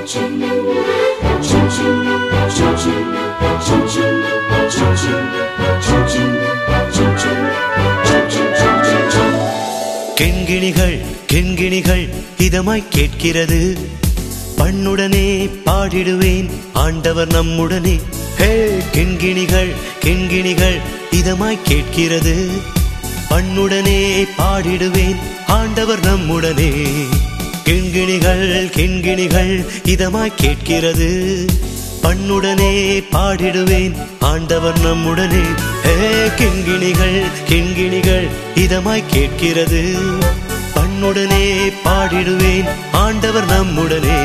கெண்கிணிகள் கெண்கிணிகள் இதமாய் கேட்கிறது பண்ணுடனே பாடிடுவேன் ஆண்டவர் நம்முடனே ஹே கெண்கிணிகள் கெண்கிணிகள் இதமாய் கேட்கிறது பண்ணுடனே பாடிடுவேன் ஆண்டவர் நம்முடனே கெண்கிணிகள் கெண்கிணிகள் இதமாய் கேட்கிறது பண்ணுடனே பாடிடுவேன் ஆண்டவர் நம்முடனே ஹே கிண்கிணிகள் கிண்கிணிகள் இதமாய் கேட்கிறது பண்ணுடனே பாடிடுவேன் ஆண்டவர் நம்முடனே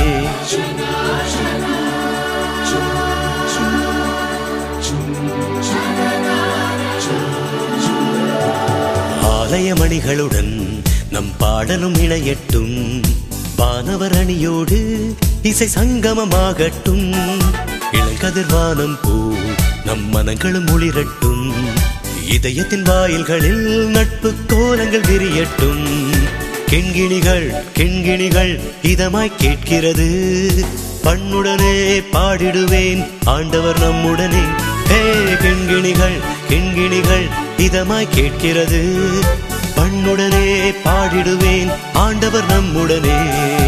ஆலயமணிகளுடன் நம் பாடலும் இணையட்டும் வானவர் அணியோடு இசை சங்கமமாகட்டும் இளங்கதிர்வானம் பூ நம் மனங்களும் ஒளிரட்டும் இதயத்தின் வாயில்களில் நட்பு கோலங்கள் விரியட்டும் கெண்கிணிகள் கெண்கிணிகள் இதமாய் கேட்கிறது பண்ணுடனே பாடிடுவேன் ஆண்டவர் நம்முடனே ஹே கெண்கிணிகள் கெண்கிணிகள் இதமாய் கேட்கிறது பண்ணுடனே பாடிடுவேன் ஆண்டவர் நம்முடனே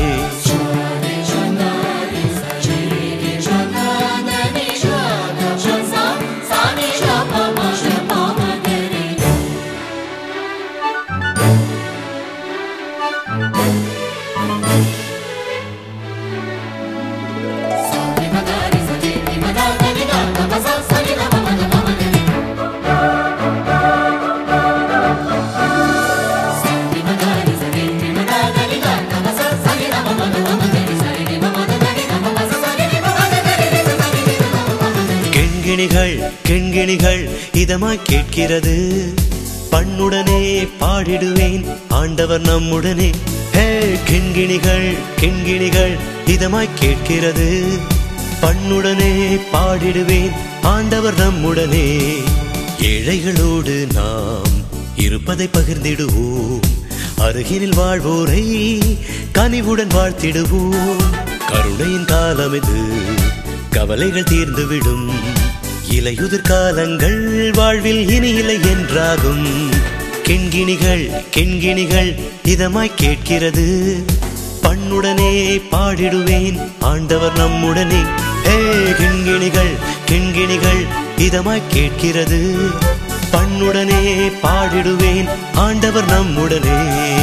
கெண்கிணிகள் கெண்கிணிகள் இதமாய் கேட்கிறது பண்ணுடனே பாடிடுவேன் ஆண்டவர் நம்முடனே ஹே கெண்கிணிகள் கெண்கிணிகள் இதமாய் கேட்கிறது பண்ணுடனே பாடிடுவேன் ஆண்டவர் நம்முடனே ஏழைகளோடு நாம் இருப்பதை பகிர்ந்திடுவோம் அருகினில் வாழ்வோரை கனிவுடன் வாழ்த்திடுவோம் கருணையின் காலம் இது கவலைகள் தீர்ந்துவிடும் இலையுதிர் காலங்கள் வாழ்வில் இனி இல்லை என்றாகும் கெண்கிணிகள் கெண்கிணிகள் இதமாய் கேட்கிறது பண்ணுடனே பாடிடுவேன் ஆண்டவர் நம்முடனே ஹே கெண்கிணிகள் கெண்கிணிகள் இதமாய் கேட்கிறது பண்ணுடனே பாடிடுவேன் ஆண்டவர் நம்முடனே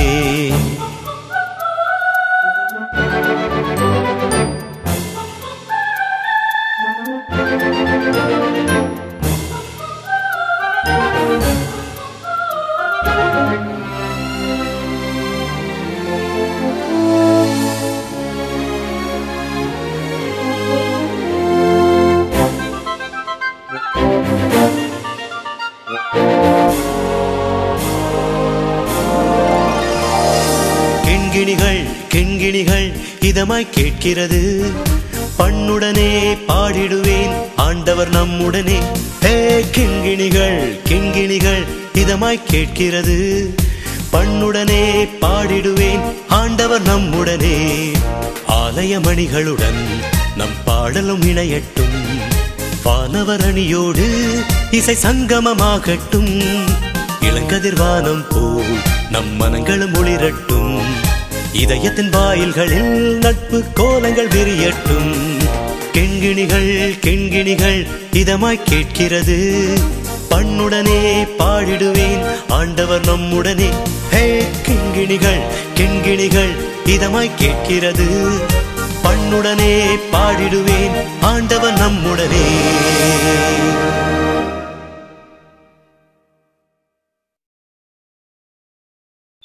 கெண்கிணிகள் கெண்கிணிகள் இதமாய் கேட்கிறது பண்ணுடனே பாடிடுவேன் ஆண்டவர் நம்முடனே ஹே கிண்கிணிகள் கிண்கிணிகள் இதமாய் கேட்கிறது பண்ணுடனே பாடிடுவேன் ஆண்டவர் நம்முடனே ஆலயமணிகளுடன் நம் பாடலும் இணையட்டும் வானவர் அணியோடு இசை சங்கமமாகட்டும் இளங்கதிர்வானம் போல் நம் மனங்களும் ஒளிரட்டும் இதயத்தின் வாயில்களில் நட்பு கோலங்கள் விரியட்டும் கெண்கிணிகள் கெண்கிணிகள் இதமாய் கேட்கிறது பண்ணுடனே பாடிடுவேன் ஆண்டவர் நம்முடனே ஹே கெண்கிணிகள் கெண்கிணிகள் இதமாய் கேட்கிறது பண்ணுடனே பாடிடுவேன் ஆண்டவர் நம்முடனே